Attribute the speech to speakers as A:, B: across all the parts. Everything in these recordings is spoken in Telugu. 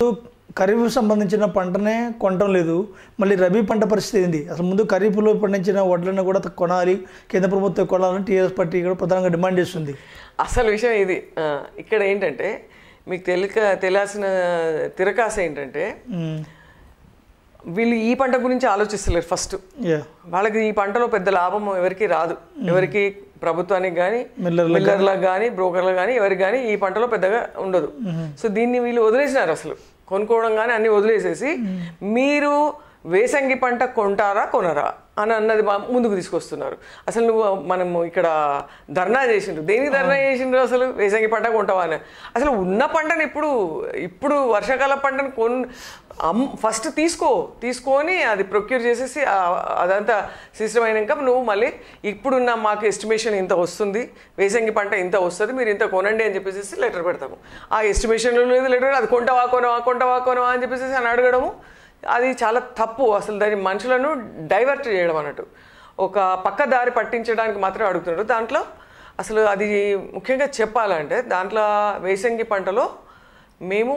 A: ఖరీఫ్ సంబంధించిన పంటనే కొనటం లేదు మళ్ళీ రబీ పంట పరిస్థితి ఏంది అసలు ముందు ఖరీఫ్లో పండించిన వడ్లను కూడా కొనాలి కేంద్ర ప్రభుత్వం కొనాలని టీఆర్ఎస్ పార్టీ కూడా ప్రధానంగా డిమాండ్ చేస్తుంది
B: అసలు విషయం ఇది ఆ, ఇక్కడ ఏంటంటే మీకు తెలియక తెలియాల్సిన తిరకాస ఏంటంటే
A: మ్మ్.
B: వీళ్ళు ఈ పంట గురించి ఆలోచిస్తలేరు ఫస్ట్
A: యా
B: వాళ్ళకి ఈ పంటలో పెద్ద లాభం ఎవరికి రాదు ఎవరికి ప్రభుత్వానికి కానీ
A: మిల్లర్లకు
B: మిల్లర్లకు కానీ బ్రోకర్లకు కానీ ఎవరికి కానీ ఈ పంటలో పెద్దగా ఉండదు సో దీన్ని వీళ్ళు వదిలేసినారు అసలు కొనుక్కోవడం కానీ అన్ని వదిలేసేసి మీరు వేసంగి పంట కొంటారా కొనరా అని అన్నది మా- ముందుకు తీసుకొస్తున్నారు అసలు నువ్వు మనము ఇక్కడ ధర్నా చేసిండ్రు దేనికి ధర్నా చేసిండ్రు అసలు వేసంగి పంట కొంటావా అని అసలు ఉన్న పంటను ఇప్పుడు ఇప్పుడు వర్షాకాల పంటను కొన్ అమ్ ఫస్ట్ తీసుకో తీసుకొని అది ప్రొక్యూర్ చేసేసి ఆ- అదంతా సిస్టమ్ అయినాక నువ్వు మళ్ళీ ఇప్పుడున్న మాకు ఎస్టిమేషన్ ఇంత వస్తుంది వేసంగి పంట ఇంత వస్తుంది మీరు ఇంత కొనండి అని చెప్పేసి లెటర్ పెడతాము ఆ ఎస్టిమేషన్ లేదు లెటర్ అది కొంటవా కొనవా కొంటవా కొనవా అని చెప్పేసి అని అడగడము అది చాలా తప్పు అసలు దాని మనుషులను డైవర్ట్ చేయడం అన్నట్టు ఒక పక్క దారి పట్టించడానికి మాత్రమే అడుగుతున్నారు దాంట్లో అసలు అది ముఖ్యంగా చెప్పాలంటే దాంట్లో వేసంగి పంటలో మేము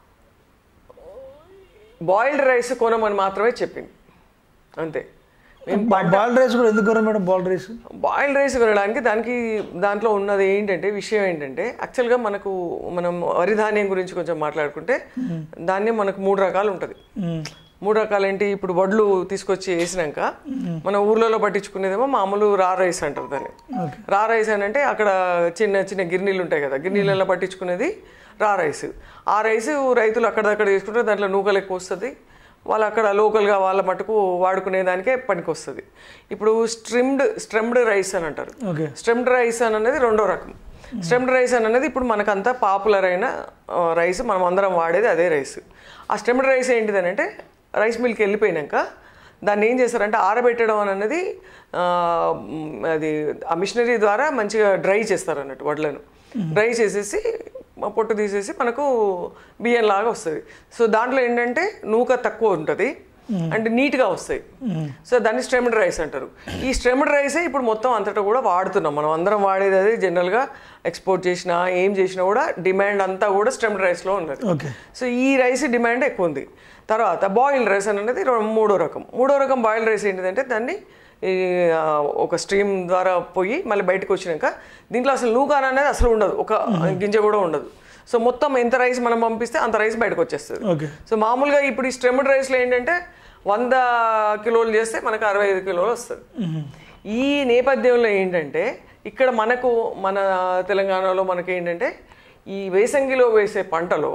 B: బాయిల్డ్ రైస్ కొనమని మాత్రమే చెప్పింది అంతే
A: బాయిల్డ్ రైస్ కూడా ఎందుకు కొనం madam boiled rice
B: boiled rice కొనడానికి దానికి దాంట్లో ఉన్నది ఏంటంటే విషయం ఏంటంటే యాక్చువల్గా మనకు మనం వరి ధాన్యం గురించి కొంచెం మాట్లాడుకుంటే ధాన్యం మనకు మూడు రకాలు ఉంటుంది మూడు రకాలు ఏంటి ఇప్పుడు వడ్లు తీసుకొచ్చి వేసినాక మన ఊర్లలో పట్టించుకునేదేమో మామూలు రా రైస్ అంటారు దాన్ని రా రైస్ అని అంటే అక్కడ చిన్న చిన్న గిర్నీలు ఉంటాయి కదా గిర్నీలలో పట్టించుకునేది రా రైస్ ఆ రైస్ రైతులు అక్కడక్కడ చేసుకుంటే దాంట్లో నూకలు ఎక్కువ వస్తుంది వాళ్ళు అక్కడ లోకల్గా వాళ్ళ మటుకు వాడుకునే దానికే పనికి వస్తుంది ఇప్పుడు స్ట్రిమ్డ్ స్ట్రెమ్డ్ రైస్ అని అంటారు
A: ఓకే
B: స్టెమ్డ్ రైస్ అని అనేది రెండో రకం స్టెమ్డ్ రైస్ అని అనేది ఇప్పుడు మనకంతా పాపులర్ అయిన ఆ, రైస్ మనం అందరం వాడేది అదే రైస్ ఆ స్టెమ్డ్ రైస్ ఏంటిదని అంటే రైస్ మిల్కి వెళ్ళిపోయినాక దాన్ని ఏం చేస్తారంటే ఆరబెట్టడం అని అనేది ఆ, మ్, అది ఆ మిషనరీ ద్వారా మంచిగా డ్రై చేస్తారు అన్నట్టు వడ్లను డ్రై చేసేసి ఆ పొట్టు తీసేసి మనకు బియ్యం లాగా వస్తుంది సో దాంట్లో ఏంటంటే నూక తక్కువ ఉంటుంది అండ్ నీట్గా వస్తాయి సో దాన్ని స్ట్రెమ్డ్ రైస్ అంటారు ఈ స్ట్రెమ్డ్ రైసే ఇప్పుడు మొత్తం అంతటా కూడా వాడుతున్నాం మనం అందరం వాడేది అది జనరల్గా ఎక్స్పోర్ట్ చేసినా ఏం చేసినా కూడా డిమాండ్ అంతా కూడా స్ట్రెమ్డ్ రైస్లో ఉన్నది
A: ఓకే
B: సో ఈ రైస్ డిమాండ్ ఎక్కువ ఉంది తర్వాత బాయిల్డ్ రైస్ అనేది రో- మూడో రకం మూడో రకం బాయిల్డ్ రైస్ ఏంటిదంటే దాన్ని ఈ, ఆ, ఒక స్ట్రీమ్ ద్వారా పోయి మళ్ళీ బయటకు వచ్చినాక దీంట్లో అసలు నూకాన అనేది అసలు ఉండదు ఒక గింజ కూడా ఉండదు సో మొత్తం ఎంత రైస్ మనం పంపిస్తే అంత రైస్ బయటకు వచ్చేస్తుంది
A: ఓకే
B: సో మామూలుగా ఇప్పుడు ఈ స్ట్రెమ్డ్ రైస్లో ఏంటంటే వంద కిలోలు చేస్తే మనకు అరవై ఐదు కిలోలు వస్తుంది ఈ నేపథ్యంలో ఏంటంటే ఇక్కడ మనకు మన తెలంగాణలో మనకి ఏంటంటే ఈ వేసంగిలో వేసే పంటలో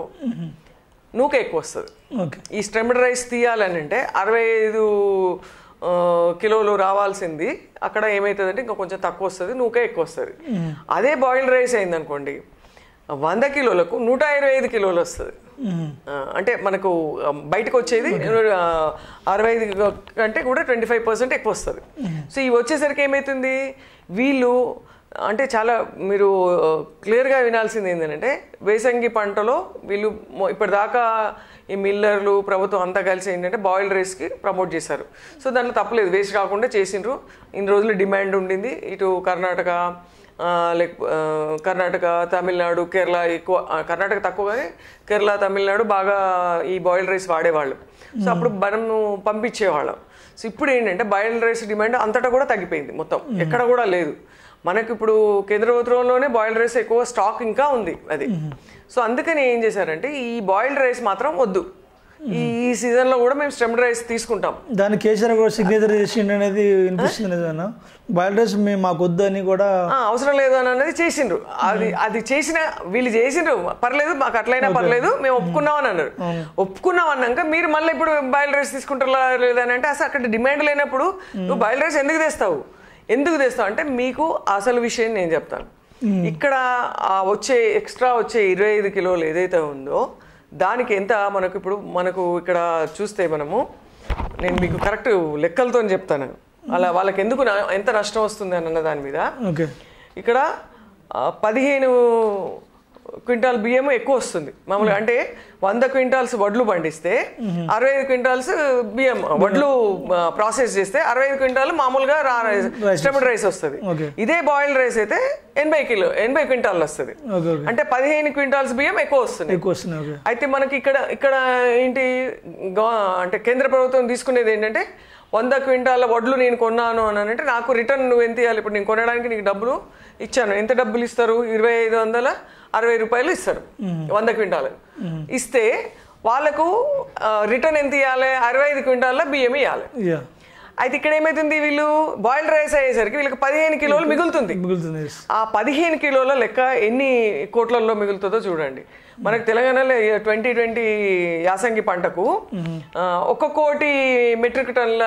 B: నూక ఎక్కువ వస్తుంది
A: ఓకే
B: ఈ స్ట్రెమ్డ్ రైస్ తీయాలని అంటే అరవై ఐదు ఆ, కిలోలు రావాల్సింది అక్కడ ఏమవుతుందంటే ఇంకా కొంచెం తక్కువ వస్తుంది నూక ఎక్కువ వస్తుంది అదే బాయిల్డ్ రైస్ అయిందనుకోండి వంద కిలోలకు నూట ఇరవై ఐదు కిలోలు వస్తుంది ఆ, అంటే మనకు ఆ, బయటకు వచ్చేది ఆ, అరవై ఐదు కంటే కూడా ట్వంటీ ఫైవ్ పర్సెంట్ ఎక్కువ వస్తుంది సో ఇవి వచ్చేసరికి ఏమవుతుంది వీళ్ళు అంటే చాలా మీరు క్లియర్గా వినాల్సింది ఏంటంటే వేసంగి పంటలో వీళ్ళు మొ- ఇప్పటిదాకా ఈ మిల్లర్లు ప్రభుత్వం అంతా కలిసి ఏంటంటే బాయిల్డ్ రైస్కి ప్రమోట్ చేశారు సో దాంట్లో తప్పలేదు వేస్ట్ కాకుండా చేసిండ్రు ఇన్ని రోజులు డిమాండ్ ఉండింది ఇటు కర్ణాటక ఆ, లేక ఆ, కర్ణాటక తమిళనాడు కేరళ ఎక్కువ ఆ, కర్ణాటక తక్కువ కానీ కేరళ తమిళనాడు బాగా ఈ బాయిల్డ్ రైస్ వాడేవాళ్ళు సో అప్పుడు మనము పంపించేవాళ్ళం సో ఇప్పుడు ఏంటంటే బాయిల్డ్ రైస్ డిమాండ్ అంతటా కూడా తగ్గిపోయింది మొత్తం ఎక్కడ కూడా లేదు మనకి ఇప్పుడు కేంద్ర ప్రభుత్వంలోనే బాయిల్డ్ రైస్ ఎక్కువ స్టాక్ ఇంకా ఉంది అది సో అందుకని ఏం చేశారంటే ఈ బాయిల్డ్ రైస్ మాత్రం వద్దు ఈ ఈ సీజన్లో కూడా మేము స్టెమ్డ్ రైస్ తీసుకుంటాం
A: దాని కేసీఆర్ కూడా సిగ్నేచర్ చేసిండు అనేది వినిపిస్తుంది నిజమేనా బాయిల్డ్ రైస్ మేము మాకు వద్దు అని కూడా
B: ఆ, అవసరం లేదు అని అనేది చేసిండ్రు అది అది చేసిన వీళ్ళు చేసిండ్రు పర్లేదు మాకు అట్లయినా పర్లేదు మేము ఒప్పుకున్నాం అని అన్నారు ఒప్పుకున్నాం అన్నాక మీరు మళ్ళీ ఇప్పుడు బాయిల్ రైస్ తీసుకుంటారా లేదని అంటే అసలు అక్కడ డిమాండ్ లేనప్పుడు నువ్వు బాయిల్ రైస్ ఎందుకు తెస్తావు ఎందుకు తెస్తావు అంటే మీకు అసలు విషయం నేను చెప్తాను ఇక్కడ ఆ వచ్చే ఎక్స్ట్రా వచ్చే ఇరవై ఐదు కిలోలు ఏదైతే ఉందో దానికి ఎంత మనకు ఇప్పుడు మనకు ఇక్కడ చూస్తే మనము నేను మీకు కరెక్ట్ లెక్కలతో చెప్తాను అలా వాళ్ళకి ఎందుకు నా- ఎంత నష్టం వస్తుంది అన్న దాని మీద
A: ఓకే
B: ఇక్కడ ఆ, పదిహేను క్వింటాల్ బియ్యం ఎక్కువ వస్తుంది మామూలుగా అంటే వంద క్వింటాల్స్ వడ్లు పండిస్తే అరవై ఐదు క్వింటాల్స్ బియ్యం వడ్లు ప్రాసెస్ చేస్తే అరవై ఐదు క్వింటాల్ మామూలుగా రా స్టెమ్డ్ రైస్ వస్తుంది
A: Okay.
B: ఇదే బాయిల్డ్ రైస్ అయితే ఎనభై కిలో ఎనభై క్వింటాల్ వస్తుంది
A: ఓకే ఓకే
B: అంటే పదిహేను క్వింటాల్స్ బియ్యం ఎక్కువ వస్తుంది
A: ఎక్కువ వస్తున్నాయి ఓకే
B: అయితే మనకి ఇక్కడ ఇక్కడ ఏంటి గవ- అంటే కేంద్ర ప్రభుత్వం తీసుకునేది ఏంటంటే వంద క్వింటాల వడ్లు నేను కొన్నాను అని అంటే నాకు రిటర్న్ నువ్వు ఎంత ఇవ్వాలి ఇప్పుడు నేను కొనడానికి నీకు డబ్బులు ఇచ్చాను ఎంత డబ్బులు ఇస్తారు ఇరవై ఐదు వందల అరవై రూపాయలు ఇస్తారు వంద క్వింటాలు ఇస్తే వాళ్ళకు రిటర్న్ ఎంత ఇవ్వాలి అరవై ఐదు క్వింటాల బియ్యం ఇవ్వాలి
A: యా
B: అయితే ఇక్కడ ఏమైతుంది వీళ్ళు బాయిల్డ్ రైస్ అయ్యేసరికి వీళ్ళకి పదిహేను కిలోలు మిగులుతుంది
A: మిగులుతుంది yes.
B: ఆ పదిహేను కిలోల లెక్క ఎన్ని కోట్లలో మిగులుతుందో చూడండి మనకు తెలంగాణలో ట్వంటీ ట్వంటీ యాసంగి పంటకు ఆ, ఒక కోటి మెట్రిక్ టన్నుల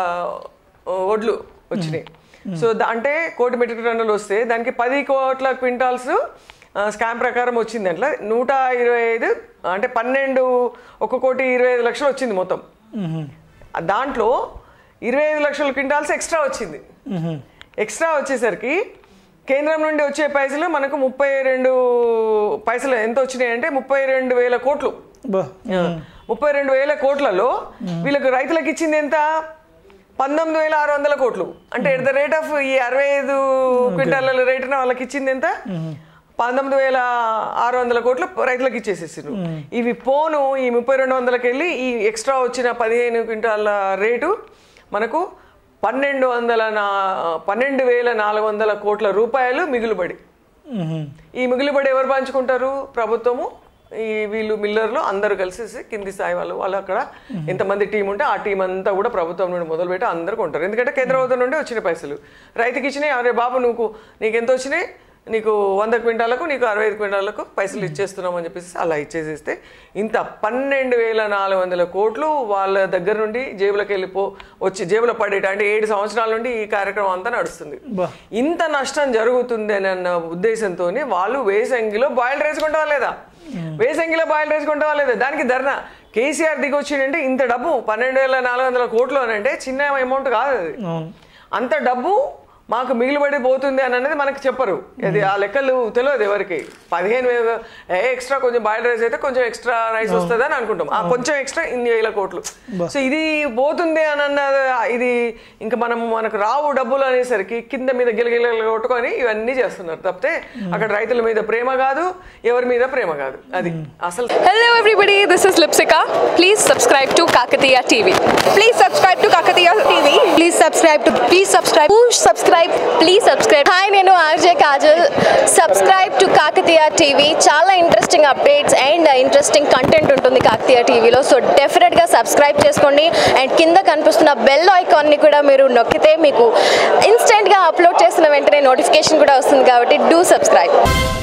B: ఆ, వడ్లు వచ్చినాయి సో దా- అంటే కోటి మెట్రిక్ టన్నులు వస్తే దానికి పది కోట్ల క్వింటాల్స్ స్కామ్ ప్రకారం వచ్చింది అట్లా నూట ఇరవై ఐదు అంటే పన్నెండు ఒక కోటి ఇరవై ఐదు లక్షలు వచ్చింది మొత్తం
A: మ్మ్.
B: ఆ దాంట్లో ఇరవై ఐదు లక్షల క్వింటాల్స్ ఎక్స్ట్రా వచ్చింది
A: మ్మ్.
B: ఎక్స్ట్రా వచ్చేసరికి కేంద్రం నుండి వచ్చే పైసలు మనకు ముప్పై రెండు పైసలు ఎంత వచ్చినాయి అంటే ముప్పై రెండు వేల కోట్లు
A: బా
B: ముప్పై రెండు వేల కోట్లలో వీళ్ళకి రైతులకు ఇచ్చింది ఎంత పంతొమ్మిది వేల ఆరు వందల కోట్లు అంటే ఎట్ ద రేట్ ఆఫ్ ఈ అరవై ఐదు క్వింటాల రేటున వాళ్ళకి ఇచ్చింది ఎంత పంతొమ్మిది వేల ఆరు వందల కోట్లు రైతులకు ఇచ్చేసేసారు ఇవి పోను ఈ ముప్పై రెండు వందలకి వెళ్ళి ఈ ఎక్స్ట్రా వచ్చిన పదిహేను క్వింటాల రేటు మనకు పన్నెండు వందల నా పన్నెండు వేల నాలుగు వందల కోట్ల రూపాయలు మిగులుబడి
A: మ్మ్.
B: ఈ మిగులుబడి ఎవరు పంచుకుంటారు ప్రభుత్వము ఈ వీళ్ళు మిల్లర్లు అందరూ కలిసేసి కింది స్థాయి వాళ్ళు వాళ్ళు అక్కడ ఎంతమంది టీం ఉంటే ఆ టీం అంతా కూడా ప్రభుత్వం నుండి మొదలుపెట్టి అందరూ కొంటారు ఎందుకంటే కేంద్ర ప్రభుత్వం నుండి వచ్చిన పైసలు రైతుకి ఇచ్చినాయి అరే బాబు నువ్వు నీకు ఎంత వచ్చినాయి నీకు వంద క్వింటాలకు నీకు అరవై ఐదు క్వింటాలకు పైసలు ఇచ్చేస్తున్నాం అని చెప్పేసి అలా ఇచ్చేసేస్తే ఇంత పన్నెండు వేల నాలుగు వందల కోట్లు వాళ్ళ దగ్గర నుండి జేబులకు వెళ్ళిపో వచ్చి జేబులో పడేట అంటే ఏడు సంవత్సరాల నుండి ఈ కార్యక్రమం అంతా నడుస్తుంది
A: బా
B: ఇంత నష్టం జరుగుతుంది అని అన్న ఉద్దేశంతో వాళ్ళు వేసంగిలో బాయిల్ రైస్ కొంటావా లేదా వేసంగిలో బాయిల్ రైస్ కొంటావా లేదా దానికి ధర్నా కేసీఆర్ దిగి వచ్చిందంటే ఇంత డబ్బు పన్నెండు వేల నాలుగు వందల కోట్లు అని అంటే చిన్న అమౌంట్ కాదు అది
A: అవును
B: అంత డబ్బు మాకు మిగిలిపడి పోతుంది అని అనేది మనకు చెప్పరు అది ఆ లెక్కలు తెలియదు ఎవరికి పదిహేను వేల ఏ ఎక్స్ట్రా కొంచెం బాయిల్ రైస్ అయితే కొంచెం ఎక్స్ట్రా రైస్ వస్తుంది అని అనుకుంటాం ఆ కొంచెం ఎక్స్ట్రా ఇన్ని వేల కోట్లు సో ఇది పోతుంది అని అన్న ఇది ఇంకా మనం మనకు రావు డబ్బులు అనేసరికి కింద మీద గిలగిల కొట్టుకొని ఇవన్నీ చేస్తున్నారు తప్పితే అక్కడ రైతుల మీద ప్రేమ కాదు ఎవరి మీద ప్రేమ కాదు అది అసలు
C: Hello everybody, this is Lipsika. Please subscribe to Kakatiya TV. Please subscribe to Kakatiya TV.
D: Please subscribe to please subscribe subscribe please subscribe
C: hi నేను RJ Kajal subscribe to Kakatiya TV చాలా interesting updates and interesting content ఉంటుంది కాకతీయ టీవీలో సో డెఫినెట్గా సబ్స్క్రైబ్ చేసుకోండి అండ్ కింద కనిపిస్తున్న బెల్ ఐకాన్ని కూడా మీరు నొక్కితే మీకు ఇన్స్టెంట్గా అప్లోడ్ చేసిన వెంటనే నోటిఫికేషన్ కూడా వస్తుంది కాబట్టి డూ సబ్స్క్రైబ్